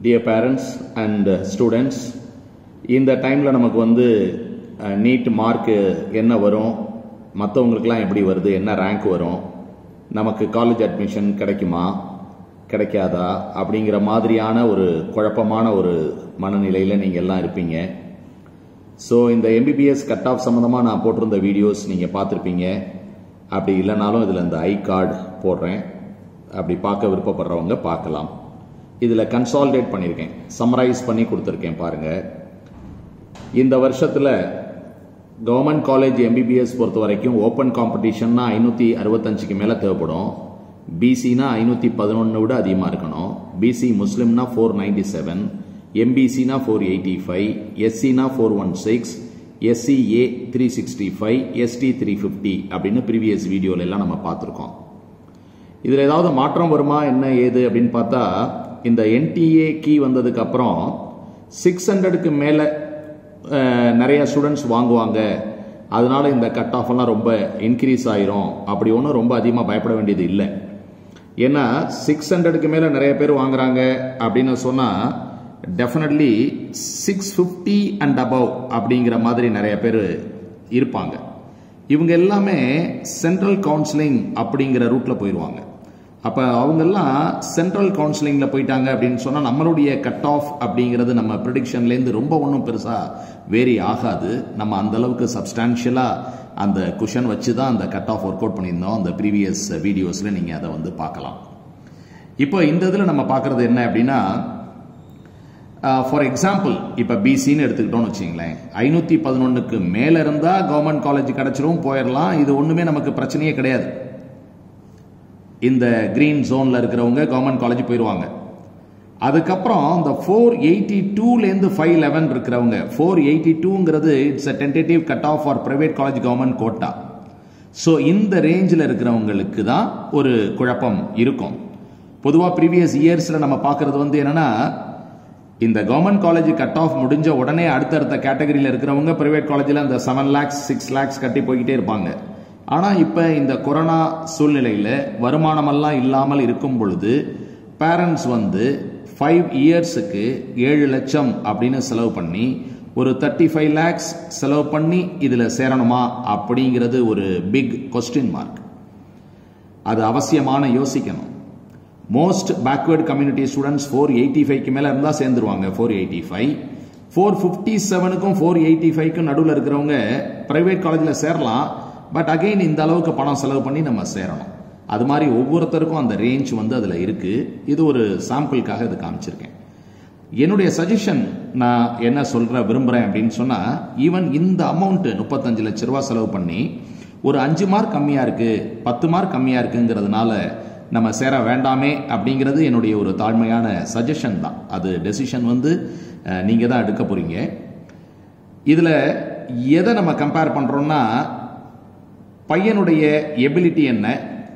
Dear parents and students இந்த டைமில் நமக்கு வந்து நீட் மார்க்கு என்ன வரும் மற்றவங்களுக்கெல்லாம் எப்படி வருது என்ன ரேங்க் வரும் நமக்கு காலேஜ் அட்மிஷன் கிடைக்குமா கிடைக்காதா அப்படிங்கிற மாதிரியான ஒரு குழப்பமான ஒரு மனநிலையில் நீங்கள் எல்லாம் இருப்பீங்க ஸோ இந்த எம்பிபிஎஸ் கட் ஆஃப் சம்மந்தமாக நான் போட்டிருந்த வீடியோஸ் நீங்கள் பார்த்துருப்பீங்க அப்படி இல்லைனாலும் இதில் இந்த ஐ கார்டு போடுறேன் அப்படி பார்க்க விருப்பப்படுறவங்க பார்க்கலாம் இதில் கன்சால்டேட் பண்ணியிருக்கேன் சம்மரைஸ் பண்ணி கொடுத்துருக்கேன் பாருங்கள் இந்த வருஷத்தில் கவர்மெண்ட் காலேஜ் எம்பிபிஎஸ் பொறுத்த வரைக்கும் ஓப்பன் காம்படிஷன்னா ஐநூற்றி அறுபத்தஞ்சுக்கு மேலே தேவைப்படும் பிசினா ஐநூற்றி பதினொன்று விட அதிகமாக இருக்கணும் பிசி முஸ்லீம்னா ஃபோர் நைன்டி செவன் எம்பிசினா ஃபோர் எயிட்டி ஃபைவ் எஸ்சினா four one six SCA three sixty five ST three fifty அப்படின்னு ப்ரீவியஸ் வீடியோல எல்லாம் நம்ம பார்த்துருக்கோம் இதில் ஏதாவது மாற்றம் வருமா என்ன ஏது அப்படின்னு பார்த்தா இந்த என்டிஏ கீ வந்ததுக்கு அப்புறம் சிக்ஸ் ஹண்ட்ரடுக்கு மேலே நிறைய ஸ்டூடெண்ட்ஸ் வாங்குவாங்க அதனால இந்த கட் ஆஃப் எல்லாம் ரொம்ப இன்க்ரீஸ் ஆயிரும் அப்படி ஒன்றும் ரொம்ப அதிகமாக பயப்பட வேண்டியது இல்லை ஏன்னா சிக்ஸ் ஹண்ட்ரடுக்கு மேலே நிறைய பேர் வாங்குறாங்க அப்படின்னு சொன்னால் definitely six fifty and above அப்படிங்கிற மாதிரி நிறைய பேர் இருப்பாங்க இவங்க எல்லாமே சென்ட்ரல் கவுன்சிலிங் அப்படிங்கிற ரூட்டில் போயிடுவாங்க அப்போ அவங்கெல்லாம் சென்ட்ரல் கவுன்சிலிங்கில் போயிட்டாங்க அப்படின்னு சொன்னால் நம்மளுடைய கட் ஆஃப் அப்படிங்கிறது நம்ம ப்ரிடிக்ஷன்லேருந்து ரொம்ப ஒன்றும் பெருசாக வேரி ஆகாது நம்ம அந்த அளவுக்கு சப்ஸ்டான்ஷியலாக அந்த குஷன் வச்சு தான் அந்த கட் ஆஃப் ஒர்க் அவுட் பண்ணியிருந்தோம் அந்த ப்ரீவியஸ் வீடியோஸில் நீங்கள் அதை வந்து பார்க்கலாம் இப்போ இந்த இதில் நம்ம பார்க்குறது என்ன அப்படின்னா ஃபார் எக்ஸாம்பிள் இப்போ பிசின்னு எடுத்துக்கிட்டோம்னு வச்சிங்களேன் ஐநூற்றி பதினொன்றுக்கு மேலே இருந்தால் கவர்மெண்ட் காலேஜ் கிடச்சிரும் போயிடலாம் இது ஒன்றுமே நமக்கு பிரச்சனையே கிடையாது இந்த கிரீன் ஜோனில் இருக்கிறவங்க கவர்மெண்ட் காலேஜ் போயிடுவாங்க அதுக்கப்புறம் இந்த ஃபோர் எயிட்டி டூலேருந்து ஃபைவ் லெவன் இருக்கிறவங்க ஃபோர் எயிட்டி டூங்கிறது it's a tentative cut off for private college government quota so இந்த ரேஞ்சில் இருக்கிறவங்களுக்கு தான் ஒரு குழப்பம் இருக்கும் பொதுவாக ப்ரீவியஸ் இயர்ஸில் நம்ம பார்க்குறது வந்து என்னென்னா இந்த கவர்மெண்ட் காலேஜ் கட் ஆஃப் முடிஞ்ச உடனே அடுத்தடுத்த கேட்டகரியில் இருக்கிறவங்க பிரைவேட் காலேஜில் அந்த செவன் லேக்ஸ் சிக்ஸ் லேக்ஸ் கட்டி போய்கிட்டே இருப்பாங்க ஆனால் இப்போ இந்த கொரோனா சூழ்நிலையில் வருமானமெல்லாம் இல்லாமல் இருக்கும் பொழுது பேரண்ட்ஸ் வந்து ஃபைவ் இயர்ஸுக்கு ஏழு லட்சம் அப்படின்னு செலவு பண்ணி ஒரு தேர்ட்டி ஃபைவ் லேக்ஸ் செலவு பண்ணி இதில் சேரணுமா அப்படிங்கிறது ஒரு பிக் கொஸ்டின் மார்க் அது அவசியமான யோசிக்கணும் most backward community students four eighty ஃபைவ்க்கு மேலே இருந்தால் சேர்ந்துருவாங்க four eighty five four fifty செவனுக்கும் ஃபோர் எயிட்டி ஃபைவ்க்கும் நடுவில் இருக்கிறவங்க ப்ரைவேட் காலேஜில் சேரலாம் பட் அகெயின் இந்த அளவுக்கு பணம் செலவு பண்ணி நம்ம சேரணும் அது மாதிரி ஒவ்வொருத்தருக்கும் அந்த ரேஞ்ச் வந்து அதில் இருக்குது இது ஒரு சாம்பிளுக்காக இது காமிச்சிருக்கேன் என்னுடைய சஜஷன் நான் என்ன சொல்ற விரும்புகிறேன் அப்படின்னு சொன்னால் ஈவன் இந்த அமௌண்ட்டு முப்பத்தஞ்சு லட்ச ரூபா செலவு பண்ணி ஒரு அஞ்சு மார்க் கம்மியாக இருக்குது பத்து மார்க் கம்மியாக இருக்குங்கிறதுனால நம்ம சேர வேண்டாமே அப்படிங்கிறது என்னுடைய ஒரு தாழ்மையான சஜஷன் தான் அது டெசிஷன் வந்து நீங்கள் தான் எடுக்க போகிறீங்க இதில் எதை நம்ம கம்பேர் பண்ணுறோம்னா பையனுடைய எபிலிட்டி என்ன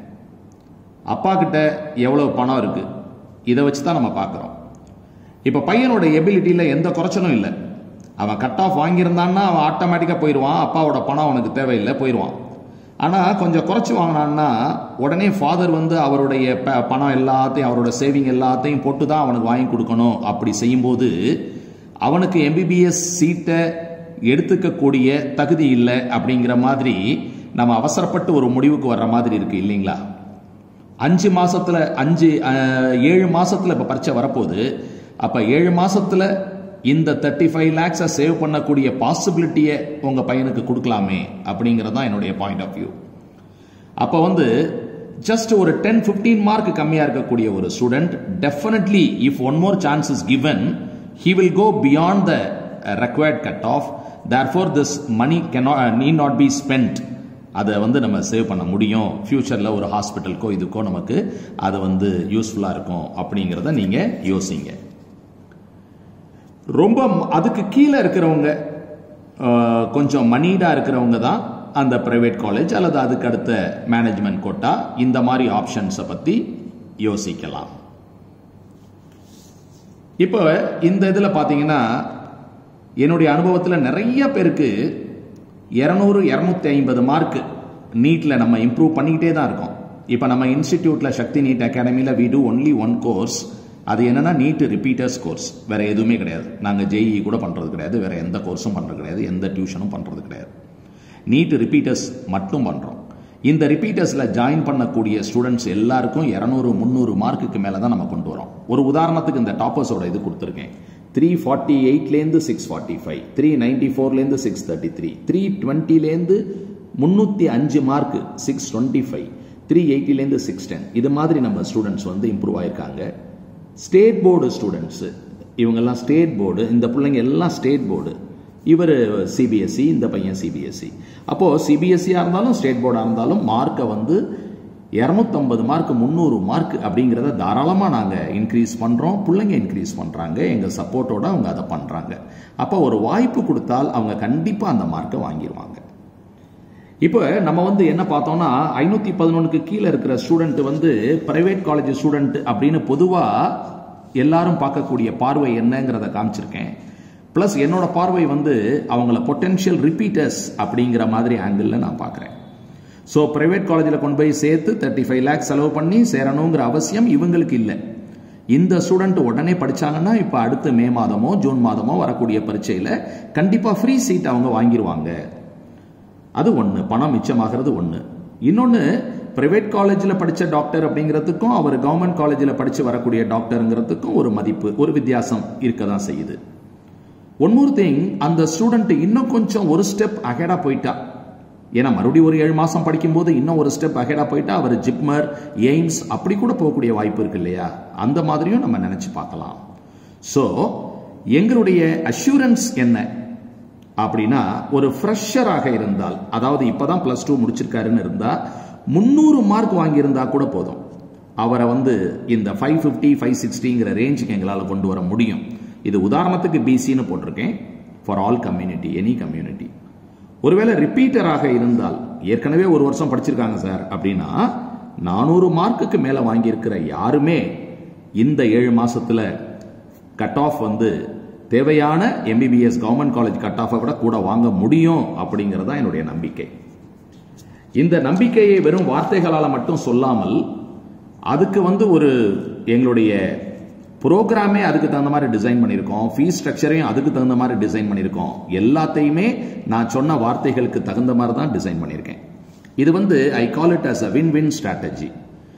அப்பா கிட்ட எவ்வளவு பணம் இருக்கு இதை வச்சு தான் நம்ம பார்க்குறோம் இப்போ பையனோட எபிலிட்டியில் எந்த குறைச்சலும் இல்லை அவன் கட் ஆஃப் வாங்கியிருந்தான்னா அவன் ஆட்டோமேட்டிக்காக போயிடுவான் அப்பாவோட பணம் அவனுக்கு தேவையில்லை போயிடுவான் ஆனால் கொஞ்சம் குறைச்சி வாங்கினான்னா உடனே ஃபாதர் வந்து அவருடைய பணம் எல்லாத்தையும் அவரோட சேவிங் எல்லாத்தையும் போட்டு தான் அவனுக்கு வாங்கி கொடுக்கணும் அப்படி செய்யும்போது அவனுக்கு எம்பிபிஎஸ் சீட்டை எடுத்துக்கக்கூடிய தகுதி இல்லை அப்படிங்கிற மாதிரி நம்ம அவசரப்பட்டு ஒரு முடிவுக்கு வர்ற மாதிரி இருக்கு இல்லைங்களா அஞ்சு மாசத்துல அஞ்சு ஏழு மாசத்துல இப்ப பரீட்சை வரப்போகுது அப்ப ஏழு மாசத்துல இந்த தேர்ட்டி ஃபைவ் லேக்ஸை சேவ் பண்ணக்கூடிய பாசிபிலிட்டியை உங்க பையனுக்கு கொடுக்கலாமே அப்படிங்கிறது தான் என்னுடைய பாயிண்ட் ஆஃப் வியூ அப்போ வந்து ஜஸ்ட் ஒரு டென் ஃபிஃப்டீன் மார்க் கம்மியா இருக்கக்கூடிய ஒரு student definitely if one more chance is given he will go beyond the required cut off therefore this money cannot need not be spent அதை வந்து நம்ம save பண்ண முடியும் ஃப்யூச்சரில் ஒரு ஹாஸ்பிட்டலுக்கோ இதுக்கோ நமக்கு அது வந்து யூஸ்ஃபுல்லாக இருக்கும் அப்படிங்கிறத நீங்கள் யோசிங்க ரொம்ப அதுக்கு கீழே இருக்கிறவங்க கொஞ்சம் மனீடாக இருக்கிறவங்க தான் அந்த ப்ரைவேட் காலேஜ் அல்லது அதுக்கு அடுத்த மேனேஜ்மெண்ட் கோட்டா இந்த மாதிரி ஆப்ஷன்ஸை பற்றி யோசிக்கலாம் இப்போ இந்த இதில் பார்த்தீங்கன்னா என்னுடைய அனுபவத்தில் நிறைய பேருக்கு இரநூறு இரநூத்தி ஐம்பது மார்க் நீட்டில் நம்ம இம்ப்ரூவ் பண்ணிக்கிட்டே தான் இருக்கோம் இப்போ நம்ம இன்ஸ்டிடியூட்டில் சக்தி நீட் அகாடமியில் we do only one course அது என்னன்னா நீட் ரிப்பீட்டர்ஸ் கோர்ஸ் வேற எதுவுமே கிடையாது நாங்கள் ஜேஇ கூட பண்ணுறது கிடையாது வேற எந்த கோர்ஸும் பண்ணுறது கிடையாது எந்த டியூஷனும் பண்ணுறது கிடையாது நீட் ரிப்பீட்டர்ஸ் மட்டும் பண்ணுறோம் இந்த ரிப்பீட்டர்ஸில் ஜாயின் பண்ணக்கூடிய ஸ்டூடெண்ட்ஸ் எல்லாருக்கும் இரநூறு முந்நூறு மார்க்குக்கு மேலே தான் நம்ம கொண்டு வரோம் ஒரு உதாரணத்துக்கு இந்த டாப்பர்ஸோட இது கொடுத்துருக்கேன் த்ரீ ஃபார்ட்டி எயிட்லேருந்து six forty five three ninety ஃபோர்லேருந்து சிக்ஸ் தேர்ட்டி த்ரீ த்ரீ டுவெண்ட்டிலேருந்து முந்நூற்றி அஞ்சு mark six twenty five three எயிட்டிலேருந்து சிக்ஸ் டென் இது மாதிரி நம்ம ஸ்டூடெண்ட்ஸ் வந்து இம்ப்ரூவ் ஆயிருக்காங்க ஸ்டேட் போர்டு ஸ்டூடெண்ட்ஸு இவங்கெல்லாம் ஸ்டேட் போர்டு இந்த பிள்ளைங்க எல்லாம் ஸ்டேட் போர்டு இவர் சிபிஎஸ்சி இந்த பையன் சிபிஎஸ்சி அப்போது சிபிஎஸ்சியாக இருந்தாலும் ஸ்டேட் போர்டாக இருந்தாலும் மார்க்கை வந்து இரநூத்தம்பது மார்க் முந்நூறு மார்க் அப்படிங்கிறத தாராளமாக நாங்கள் இன்க்ரீஸ் பண்ணுறோம் பிள்ளைங்க இன்க்ரீஸ் பண்ணுறாங்க எங்கள் சப்போர்ட்டோட அவங்க அதை பண்ணுறாங்க அப்போ ஒரு வாய்ப்பு கொடுத்தால் அவங்க கண்டிப்பாக அந்த மார்க்கை வாங்கிடுவாங்க இப்போ நம்ம வந்து என்ன பார்த்தோம்னா ஐநூற்றி பதினொன்றுக்கு கீழே இருக்கிற ஸ்டூடெண்ட் வந்து பிரைவேட் காலேஜ் ஸ்டூடெண்ட் அப்படின்னு பொதுவாக எல்லாரும் பார்க்கக்கூடிய பார்வை என்னங்கிறத காமிச்சிருக்கேன் ப்ளஸ் என்னோட பார்வை வந்து அவங்கள பொட்டென்ஷியல் ரிப்பீட்டர்ஸ் அப்படிங்கிற மாதிரி ஆங்கிளில் நான் பார்க்குறேன் ஸோ ப்ரைவேட் காலேஜில் கொண்டு போய் சேர்த்து தேர்ட்டி ஃபைவ் லேக்ஸ் செலவு பண்ணி சேரணுங்கிற அவசியம் இவங்களுக்கு இல்லை இந்த ஸ்டூடெண்ட் உடனே படிச்சாங்கன்னா இப்போ அடுத்த மே மாதமோ ஜூன் மாதமோ வரக்கூடிய பரீட்சையில் கண்டிப்பாக ஃப்ரீ சீட் அவங்க வாங்கிடுவாங்க அது ஒன்று பணம் மிச்சமாகிறது ஒன்று இன்னொன்று பிரைவேட் காலேஜில் படித்த டாக்டர் அப்படிங்கிறதுக்கும் அவர் கவர்மெண்ட் காலேஜில் படித்து வரக்கூடிய டாக்டருங்கிறதுக்கும் ஒரு மதிப்பு ஒரு வித்தியாசம் இருக்க தான் செய்யுது ஒன் மோர் திங் அந்த ஸ்டூடெண்ட் இன்னும் கொஞ்சம் ஒரு ஸ்டெப் அகேடா போயிட்டா ஏன்னா மறுபடியும் ஒரு ஏழு மாசம் படிக்கும்போது இன்னும் ஒரு ஸ்டெப் அகேடா போயிட்டா அவர் ஜிப்மர் எய்ம்ஸ் அப்படி கூட போகக்கூடிய வாய்ப்பு இருக்கு இல்லையா அந்த மாதிரியும் நம்ம நினைச்சு பார்க்கலாம் ஸோ எங்களுடைய அஷூரன்ஸ் என்ன அப்படின்னா ஒரு ஃப்ரெஷராக இருந்தால் அதாவது இப்பதான் பிளஸ் டூ முடிச்சிருக்காருன்னு இருந்தா முந்நூறு மார்க் வாங்கியிருந்தா கூட போதும் அவரை வந்து இந்த ஃபைவ் ஃபிஃப்டி ஃபைவ் சிக்ஸ்டிங்கிற ரேஞ்சுக்கு எங்களால் கொண்டு வர முடியும் இது உதாரணத்துக்கு பிசின்னு போட்டிருக்கேன் for all community any community ஒருவேளை ரிப்பீட்டராக இருந்தால் ஏற்கனவே ஒரு வருஷம் படிச்சிருக்காங்க சார் அப்படின்னா நானூறு மார்க்குக்கு மேலே வாங்கியிருக்கிற யாருமே இந்த ஏழு மாசத்துல கட் ஆஃப் வந்து தேவையான எம்பிபிஎஸ் கவர்மெண்ட் காலேஜ் கட் ஆஃபை விட கூட வாங்க முடியும் அப்படிங்கிறது தான் என்னுடைய நம்பிக்கை இந்த நம்பிக்கையை வெறும் வார்த்தைகளால் மட்டும் சொல்லாமல் அதுக்கு வந்து ஒரு எங்களுடைய ப்ரோக்ராமே அதுக்கு தகுந்த மாதிரி டிசைன் பண்ணியிருக்கோம் ஃபீஸ் ஸ்ட்ரக்சரையும் அதுக்கு தகுந்த மாதிரி டிசைன் பண்ணியிருக்கோம் எல்லாத்தையுமே நான் சொன்ன வார்த்தைகளுக்கு தகுந்த மாதிரி தான் டிசைன் பண்ணியிருக்கேன் இது வந்து I call it as a win win strategy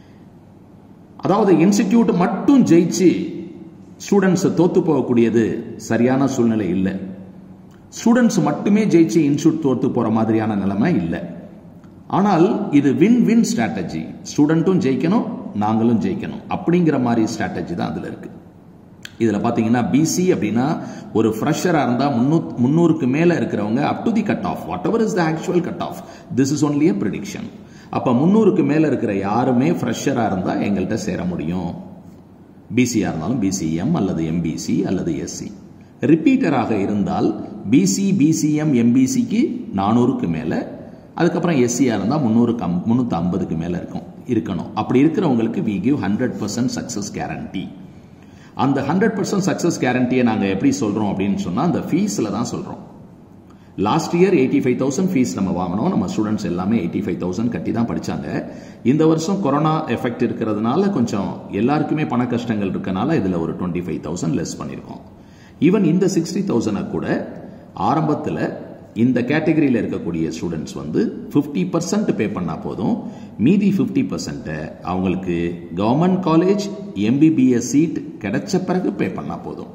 அதாவது இன்ஸ்டிடியூட் மட்டும் ஜெயிச்சு ஸ்டூடெண்ட்ஸ் தோத்து போகக்கூடியது சரியான சூழ்நிலை இல்லை ஸ்டூடெண்ட்ஸ் மட்டுமே ஜெயிச்சு இன்ஸ்டியூட் தோத்து போற மாதிரியான நிலைமை இல்லை ஆனால் இது வின் வின் ஸ்ட்ராட்டஜி ஸ்டூடெண்ட்டும் ஜெயிக்கணும் நாங்களும் ஜெயிக்கணும் அப்படிங்கிற மாதிரி ஸ்ட்ராட்டஜி தான் அதில் இருக்கு இதில் பார்த்தீங்கன்னா பிசி அப்படின்னா ஒரு ஃப்ரெஷராக இருந்தால் முன்னூ முந்நூறுக்கு மேலே இருக்கிறவங்க up to the cut off whatever is the actual cut off this is only a prediction அப்போ முந்நூறுக்கு மேலே இருக்கிற யாருமே ஃப்ரெஷராக இருந்தால் எங்கள்கிட்ட சேர முடியும் பிசியாக இருந்தாலும் பிசிஎம் அல்லது எம்பிசி அல்லது எஸ்சி ரிப்பீட்டராக இருந்தால் பிசி பிசிஎம் எம்பிசிக்கு நானூறுக்கு மேலே அதுக்கப்புறம் எஸ்சியாக இருந்தால் முந்நூறு கம் முந்நூற்றி ஐம்பதுக்கு மேலே இருக்கும் இருக்கணும் அப்படி இருக்கிறவங்களுக்கு we give hundred percent success guarantee அந்த ஹண்ட்ரட் பர்சன்ட் சக்ஸஸ் கேரண்டியை நாங்கள் எப்படி சொல்கிறோம் அப்படின்னு சொன்னால் அந்த ஃபீஸில் தான் சொல்கிறோம் last year eighty five thousand fees நம்ம வாங்கினோம் நம்ம ஸ்டூடெண்ட்ஸ் எல்லாமே எயிட்டி ஃபைவ் தௌசண்ட் கட்டி தான் படித்தாங்க இந்த வருஷம் கொரோனா எஃபெக்ட் இருக்கிறதுனால கொஞ்சம் எல்லாருக்குமே பண கஷ்டங்கள் இருக்கனால இதில் ஒரு டுவெண்ட்டி ஃபைவ் தௌசண்ட் லெஸ் பண்ணியிருக்கோம் ஈவன் இந்த சிக்ஸ்டி தௌசண்டை கூட ஆரம்பத்தில் இந்த கேட்டகரியில் இருக்கக்கூடிய ஸ்டூடெண்ட்ஸ் வந்து ஃபிஃப்டி பர்சன்ட் பே பண்ணால் போதும் மீதி ஃபிஃப்டி பர்சன்ட்டை அவங்களுக்கு கவர்மெண்ட் காலேஜ் எம்பிபிஎஸ் சீட் கிடைச்ச பிறகு பே பண்ணால் போதும்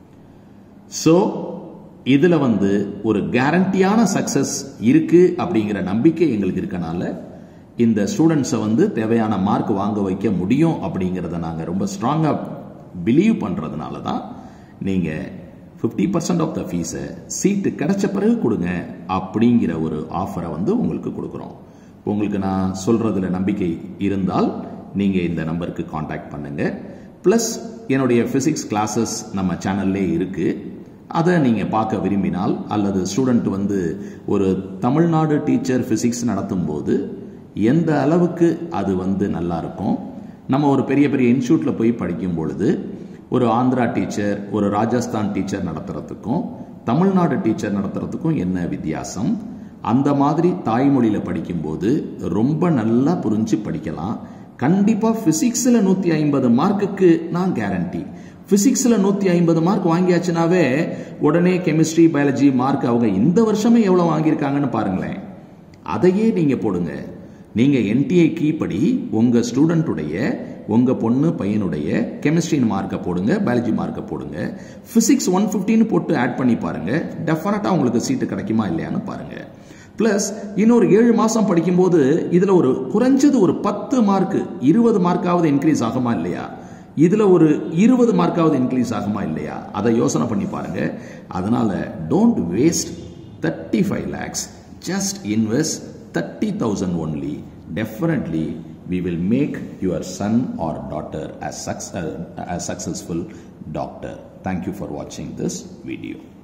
ஸோ இதில் வந்து ஒரு கேரண்டியான சக்சஸ் இருக்கு அப்படிங்கிற நம்பிக்கை எங்களுக்கு இருக்கனால இந்த ஸ்டூடெண்ட்ஸை வந்து தேவையான மார்க் வாங்க வைக்க முடியும் அப்படிங்கிறத நாங்கள் ரொம்ப ஸ்ட்ராங்காக பிலீவ் பண்ணுறதுனால தான் நீங்கள் ஃபிஃப்டி பர்சன்ட் ஆஃப் த ஃபீஸை சீட்டு கிடைச்ச பிறகு கொடுங்க அப்படிங்கிற ஒரு ஆஃபரை வந்து உங்களுக்கு கொடுக்குறோம் உங்களுக்கு நான் சொல்கிறதுல நம்பிக்கை இருந்தால் நீங்கள் இந்த நம்பருக்கு காண்டாக்ட் பண்ணுங்கள் ப்ளஸ் என்னுடைய ஃபிசிக்ஸ் கிளாஸஸ் நம்ம சேனல்லே இருக்குது அதை நீங்கள் பார்க்க விரும்பினால் அல்லது ஸ்டூடெண்ட் வந்து ஒரு தமிழ்நாடு டீச்சர் ஃபிசிக்ஸ் நடத்தும் போது எந்த அளவுக்கு அது வந்து நல்லா இருக்கும் நம்ம ஒரு பெரிய பெரிய இன்ஸ்டியூட்டில் போய் படிக்கும் பொழுது ஒரு ஆந்திரா டீச்சர் ஒரு ராஜஸ்தான் டீச்சர் நடத்துறதுக்கும் தமிழ்நாடு டீச்சர் நடத்துறதுக்கும் என்ன வித்தியாசம் அந்த மாதிரி தாய்மொழியில் படிக்கும்போது ரொம்ப நல்லா புரிஞ்சு படிக்கலாம் கண்டிப்பாக ஃபிசிக்ஸில் நூற்றி ஐம்பது மார்க்குக்கு நான் கேரண்டி ஃபிசிக்ஸில் நூற்றி ஐம்பது மார்க் வாங்கியாச்சுனாவே உடனே கெமிஸ்ட்ரி பயாலஜி மார்க் அவங்க இந்த வருஷமே எவ்வளோ வாங்கியிருக்காங்கன்னு பாருங்களேன் அதையே நீங்கள் போடுங்க நீங்கள் என்டிஐ கீ படி உங்கள் ஸ்டூடெண்ட்டுடைய உங்கள் பொண்ணு பையனுடைய கெமிஸ்ட்ரின்னு மார்க்கை போடுங்க பயாலஜி மார்க்கை போடுங்க ஃபிசிக்ஸ் ஒன் ஃபிஃப்டின்னு போட்டு ஆட் பண்ணி பாருங்க டெஃபினட்டாக உங்களுக்கு சீட்டு கிடைக்குமா இல்லையான்னு பாருங்க ப்ளஸ் இன்னொரு ஏழு மாதம் படிக்கும்போது இதில் ஒரு குறைஞ்சது ஒரு பத்து மார்க்கு இருபது மார்க்காவது இன்க்ரீஸ் ஆகுமா இல்லையா இதில் ஒரு இருபது மார்க்காவது இன்க்ரீஸ் ஆகுமா இல்லையா அதை யோசனை பண்ணி பாருங்க அதனால don't waste thirty five lakhs just invest 30,000 only. Definitely, we will make your son or daughter as, suc- uh, as successful doctor. Thank you for watching this video.